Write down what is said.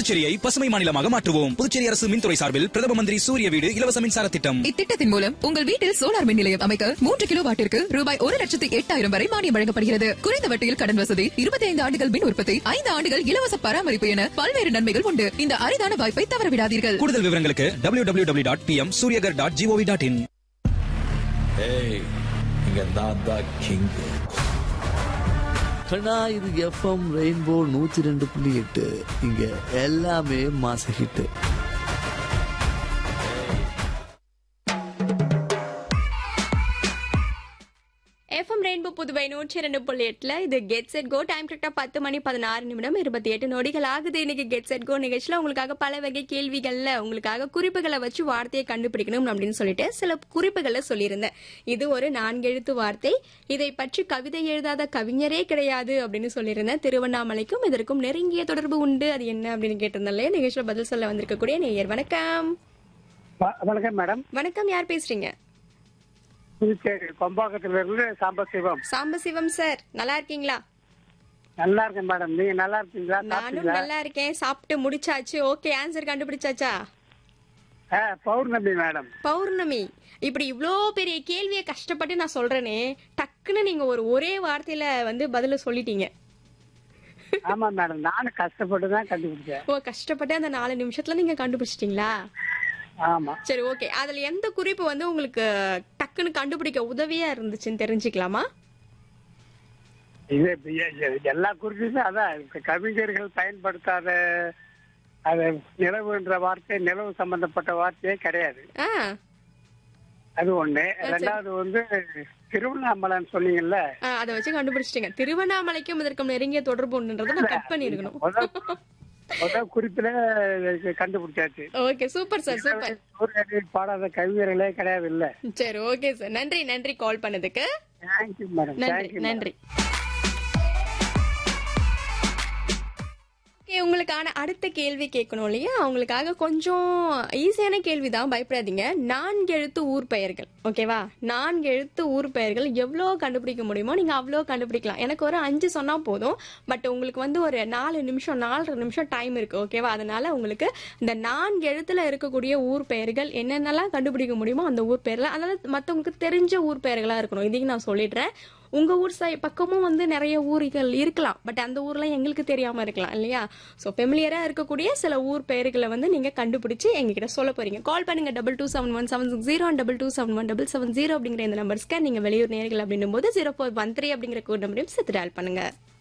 புதுச்சேரியை பசுமை மாநிலமாக மாற்றுவோம் புதுச்சேரி அரசு மின்துறை சார்பில் பிரதம மந்திரி சூரிய வீடு இலவச மின்சார திட்டம் இத்திட்டத்தின் மூலம் உங்கள் வீட்டில் சோலார் மின் நிலையம் அமைக்க மூன்று கிலோ வாட்டிற்கு ரூபாய் ஒரு லட்சத்து எட்டாயிரம் வரை மானியம் வழங்கப்படுகிறது குறைந்த வட்டியில் கடன் வசதி இருபத்தி ஐந்து ஆண்டுகள் மின் உற்பத்தி ஐந்து ஆண்டுகள் இலவச பராமரிப்பு என பல்வேறு நன்மைகள் உண்டு இந்த அரிதான வாய்ப்பை தவறவிடாதீர்கள் கூடுதல் விவரங்களுக்கு W W W dot P M Suryaghar dot gov dot in ஏய் இங்க நான் தான் கிங் கண்ணா இது எஃப்எம் ரெயின்போ நூத்தி ரெண்டு புள்ளி எட்டு இங்க எல்லாமே மாச ஹிட்டு எஃப்எம் ரெயின்போ புதுவை நூற்றி ரெண்டு புள்ளி எட்டுல இது கெட் செட் கோ டைம் கரெக்டா பத்து மணி பதினாறு நிமிடம் இருபத்தி எட்டு நொடிகள் ஆகுது இன்னைக்கு கெட் செட் கோ நிகழ்ச்சியில உங்களுக்காக பல வகை கேள்விகள்ல உங்களுக்காக குறிப்புகளை வச்சு வார்த்தையை கண்டுபிடிக்கணும் அப்படின்னு சொல்லிட்டு சில குறிப்புகளை சொல்லியிருந்தேன் இது ஒரு நான்கெழுத்து வார்த்தை இதை பற்றி கவிதை எழுதாத கவிஞரே கிடையாது அப்படின்னு சொல்லியிருந்தேன் திருவண்ணாமலைக்கும் இதற்கும் நெருங்கிய தொடர்பு உண்டு அது என்ன அப்படின்னு கேட்டிருந்தாலே நிகழ்ச்சியில பதில் சொல்ல வந்திருக்கக்கூடிய நேயர் வணக்கம் வ- வணக்கம் மேடம் வணக்கம் யார் பேசுறீங்க புதுச்சேரி கொம்பாக்கத்துல இருந்து சாம்பசிவம் சாம்பசிவம் சார் நல்லா இருக்கீங்களா நல்லா இருக்கேன் மேடம் நீங்க நல்லா இருக்கீங்களா நானும் சாப்பிட்டீங்களா நல்லா இருக்கேன் சாப்பிட்டு முடிச்சாச்சு ஓகே ஆன்சர் கண்டுபிடிச்சாச்சா ஆ, பௌர்ணமி மேடம் பௌர்ணமி இப்படி இவ்ளோ பெரிய கேள்வியை கஷ்டப்பட்டு நான் சொல்றேனே டக்குன்னு நீங்க ஒரு ஒரே வார்த்தையில வந்து பதில சொல்லிட்டீங்க ஆமா மேடம் நானும் கஷ்டப்பட்டு தான் கண்டுபிடிச்சேன் ஓ கஷ்டப்பட்டு அந்த நாலு நிமிஷத்துல நீங்க கண்டுபிடிச்சிட்டீங்களா ஆமா சரி ஓகே அதுல எந்த குறிப்பு வந்து உங்களுக்கு டக்குன்னு கண்டுபிடிக்க உதவியா இருந்துச்சுன்னு தெரிஞ்சுக்கலாமா இது எ- எ- எல்லா குறிப்புமே அதான் இப்ப கவிஞர்கள் பயன்படுத்தாத அது நிலவுன்ற வார்த்தை நிலவு சம்பந்தப்பட்ட வார்த்தையே கிடையாது ஆ அது ஒண்ணு ரெண்டாவது வந்து திருவண்ணாமலைன்னு சொன்னீங்கல்ல ஆ, அதை வச்சு கண்டுபிடிச்சிட்டீங்க திருவண்ணாமலைக்கும் இதற்கும் நெருங்கிய தொடர்பு உண்டுன்றதை நான் கட் பண்ணிருக்கணும் முதல் முதல் குறிப்பில கண்டுபிடிச்சாச்சு ஓகே சூப்பர் சார் சூப்பர் சூரியனை பாடாத கவிஞர்களே கிடையாது இல்ல சரி ஓகே சார் நன்றி நன்றி கால் பண்ணதுக்கு தேங்க்யூ மேடம் நன்றி தேங்க்யூ நன்றி ஓகே உங்களுக்கான அடுத்த கேள்வி கேட்கணும் இல்லையா அவங்களுக்காக கொஞ்சம் ஈஸியான கேள்வி தான் பயப்படாதீங்க நான்கு எழுத்து ஊர் பெயர்கள் ஓகேவா நான்கு எழுத்து ஊர் பெயர்கள் எவ்வளோ கண்டுபிடிக்க முடியுமோ நீங்கள் அவ்வளோ கண்டுபிடிக்கலாம் எனக்கு ஒரு அஞ்சு சொன்னால் போதும் பட் உங்களுக்கு வந்து ஒரு நாலு நிமிஷம் நாலரை நிமிஷம் டைம் இருக்கு ஓகேவா அதனால உங்களுக்கு இந்த நான்கு எழுத்துல இருக்கக்கூடிய ஊர் பெயர்கள் என்னென்னலாம் கண்டுபிடிக்க முடியுமோ அந்த ஊர் பெயர்ல அதாவது மற்றவங்களுக்கு தெரிஞ்ச ஊர் பெயர்களாக இருக்கணும் இதையும் நான் சொல்லிடுறேன் உங்க ஊர் சை பக்கமும் வந்து நிறைய ஊர்கள் இருக்கலாம் பட் அந்த ஊர்ல எங்களுக்கு தெரியாம இருக்கலாம் இல்லையா ஸோ ஃபெமிலியரா இருக்கக்கூடிய சில ஊர் பெயர்களை வந்து நீங்க கண்டுபிடிச்சு எங்ககிட்ட சொல்ல போறீங்க கால் பண்ணுங்க double two seven one seven six zero double two seven one double seven zero அப்படிங்கிற இந்த நம்பர்ஸ்க்கு நீங்க வெளியூர் நேர்கள் அப்படின்னும் போது ஜீரோ ஃபோர் ஒன் த்ரீ அப்படிங்கிற கோட் நம்பரையும் சேர்த்து டயல் பண்ணுங்க